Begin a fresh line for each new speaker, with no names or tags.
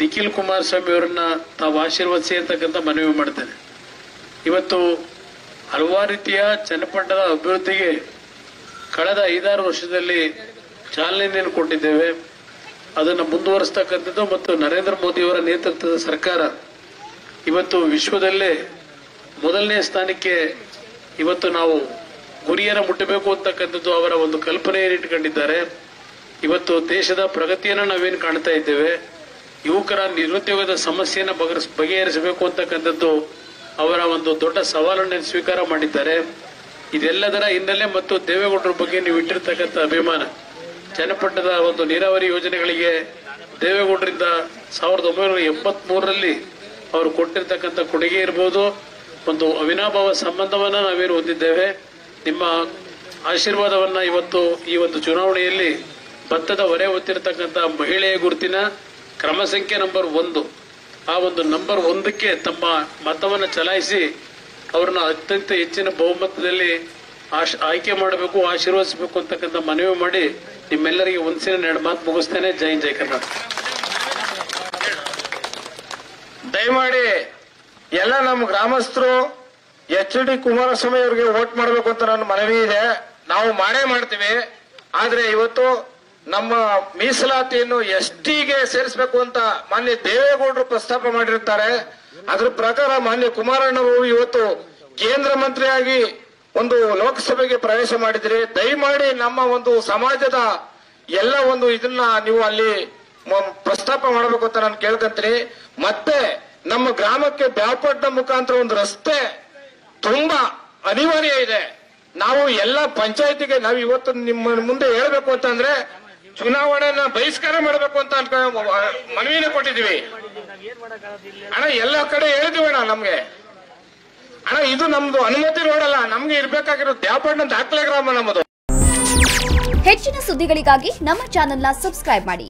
ನಿಖಿಲ್ ಕುಮಾರಸ್ವಾಮಿ ಅವರನ್ನ ತಾವು ಆಶೀರ್ವದಿಸಿ ಅಂತಕ್ಕಂಥ ಮನವಿ ಮಾಡ್ತೇನೆ ಇವತ್ತು ಹಲವಾರು ರೀತಿಯ ಚನ್ನಪಟ್ಟಣದ ಅಭಿವೃದ್ಧಿಗೆ ಕಳೆದ ಐದಾರು ವರ್ಷದಲ್ಲಿ ಚಾಲನೆಯನ್ನು ಕೊಟ್ಟಿದ್ದೇವೆ ಅದನ್ನು ಮುಂದುವರಿಸ್ತಕ್ಕಂಥದ್ದು ಮತ್ತು ನರೇಂದ್ರ ಮೋದಿಯವರ ನೇತೃತ್ವದ ಸರ್ಕಾರ ಇವತ್ತು ವಿಶ್ವದಲ್ಲೇ ಮೊದಲನೇ ಸ್ಥಾನಕ್ಕೆ ಇವತ್ತು ನಾವು ಗುರಿಯನ್ನು ಮುಟ್ಟಬೇಕು ಅಂತಕ್ಕಂಥದ್ದು ಅವರ ಒಂದು ಕಲ್ಪನೆಯನ್ನು ಇಟ್ಕೊಂಡಿದ್ದಾರೆ ಇವತ್ತು ದೇಶದ ಪ್ರಗತಿಯನ್ನು ನಾವೇನು ಕಾಣ್ತಾ ಇದ್ದೇವೆ ಯುವಕರ ನಿರುದ್ಯೋಗದ ಸಮಸ್ಯೆಯನ್ನು ಬಗೆಹರಿಸ್ ಬಗೆಹರಿಸಬೇಕು ಅಂತಕ್ಕಂಥದ್ದು ಅವರ ಒಂದು ದೊಡ್ಡ ಸವಾಲನ್ನು ಸ್ವೀಕಾರ ಮಾಡಿದ್ದಾರೆ ಇದೆಲ್ಲದರ ಹಿನ್ನೆಲೆ ಮತ್ತು ದೇವೇಗೌಡರ ಬಗ್ಗೆ ನೀವು ಇಟ್ಟಿರ್ತಕ್ಕಂಥ ಅಭಿಮಾನ ಚನ್ನಪಟ್ಟಣದ ಒಂದು ನೀರಾವರಿ ಯೋಜನೆಗಳಿಗೆ ದೇವೇಗೌಡರಿಂದ ಸಾವಿರದ ಒಂಬೈನೂರ ಎಂಬತ್ ಮೂರರಲ್ಲಿ ಅವರು ಕೊಟ್ಟಿರ್ತಕ್ಕಂಥ ಕೊಡುಗೆ ಇರಬಹುದು ಒಂದು ಅವಿನಾಭಾವ ಸಂಬಂಧವನ್ನ ನಾವೇನು ಹೊಂದಿದ್ದೇವೆ ನಿಮ್ಮ ಆಶೀರ್ವಾದವನ್ನ ಇವತ್ತು ಈ ಒಂದು ಚುನಾವಣೆಯಲ್ಲಿ ಭತ್ತದ ಹೊರೆ ಹೊತ್ತಿರತಕ್ಕಂಥ ಮಹಿಳೆಯ ಗುರುತಿನ ಕ್ರಮ ಸಂಖ್ಯೆ ನಂಬರ್ ಒಂದು ಆ ಒಂದು ನಂಬರ್ ಒಂದಕ್ಕೆ ತಮ್ಮ ಮತವನ್ನು ಚಲಾಯಿಸಿ ಅವ್ರನ್ನ ಅತ್ಯಂತ ಹೆಚ್ಚಿನ ಬಹುಮತದಲ್ಲಿ ಆಶ್- ಆಯ್ಕೆ ಮಾಡಬೇಕು ಆಶೀರ್ವದಿಸಬೇಕು ಅಂತಕ್ಕಂಥ ಮನವಿ ಮಾಡಿ ನಿಮ್ಮೆಲ್ಲರಿಗೆ ಒಂದ್ಸಿನ ಎರಡು ಮಾತು ಮುಗಿಸ್ತೇನೆ ಜೈ ಹಿಂದ್, ಜೈ ಕರ್ನಾಟಕ
ದಯಮಾಡಿ ಎಲ್ಲ ನಮ್ಮ ಗ್ರಾಮಸ್ಥರು ಎಚ್ ಡಿ ಕುಮಾರಸ್ವಾಮಿ ಅವರಿಗೆ ವೋಟ್ ಮಾಡಬೇಕು ಅಂತ ನನ್ನ ಮನವಿ ಇದೆ ನಾವು ಮಾಡೇ ಮಾಡ್ತೀವಿ ಆದ್ರೆ ಇವತ್ತು ನಮ್ಮ ಮೀಸಲಾತಿಯನ್ನು ಎಸ್ ಟಿಗೆ ಸೇರಿಸಬೇಕು ಅಂತ ಮಾನ್ಯ ದೇವೇಗೌಡರು ಪ್ರಸ್ತಾಪ ಮಾಡಿರ್ತಾರೆ ಅದ್ರ ಪ್ರಕಾರ ಮಾನ್ಯ ಕುಮಾರಣ್ಣವರು ಇವತ್ತು ಕೇಂದ್ರ ಮಂತ್ರಿಯಾಗಿ ಒಂದು ಲೋಕಸಭೆಗೆ ಪ್ರವೇಶ ಮಾಡಿದ್ರಿ ದಯಮಾಡಿ ನಮ್ಮ ಒಂದು ಸಮಾಜದ ಎಲ್ಲ ಒಂದು ಇದನ್ನ ನೀವು ಅಲ್ಲಿ ಮ- ಪ್ರಸ್ತಾಪ ಮಾಡಬೇಕು ಅಂತ ನಾನು ಕೇಳ್ಕೊಂತೀನಿ ಮತ್ತೆ ನಮ್ಮ ಗ್ರಾಮಕ್ಕೆ ಬ್ಯಾಪಟ್ಟ ಮುಖಾಂತರ ಒಂದು ರಸ್ತೆ ತುಂಬಾ ಅನಿವಾರ್ಯ ಇದೆ ನಾವು ಎಲ್ಲ ಪಂಚಾಯತಿಗೆ ನಾವು ಇವತ್ತು ನಿಮ್ಮ ಮುಂದೆ ಹೇಳ್ಬೇಕು ಅಂತಂದ್ರೆ ಚುನಾವಣೆನ ಬಹಿಷ್ಕಾರ ಮಾಡಬೇಕು ಅಂತ ಅನ್ಕೊಂಡು ಮನವಿನ ಕೊಟ್ಟಿದೀವಿ ಅಣ್ಣ ಎಲ್ಲ ಕಡೆ ಹೇಳಿದ್ವಿ ಅಣ್ಣ ನಮ್ಗೆ ಅಣ್ಣ ಇದು ನಮ್ದು ಅನುಮತಿ ನೋಡಲ್ಲ ನಮ್ಗೆ ಇರ್ಬೇಕಾಗಿರೋ ದ್ಯಾಪಣ್ಣ ದಾಖಲೆ ಗ್ರಾಮ ನಮ್ಮದು
ಹೆಚ್ಚಿನ ಸುದ್ದಿಗಳಿಗಾಗಿ ನಮ್ಮ ಚಾನೆಲ್ನ ಸಬ್ಸ್ಕ್ರೈಬ್ ಮಾಡಿ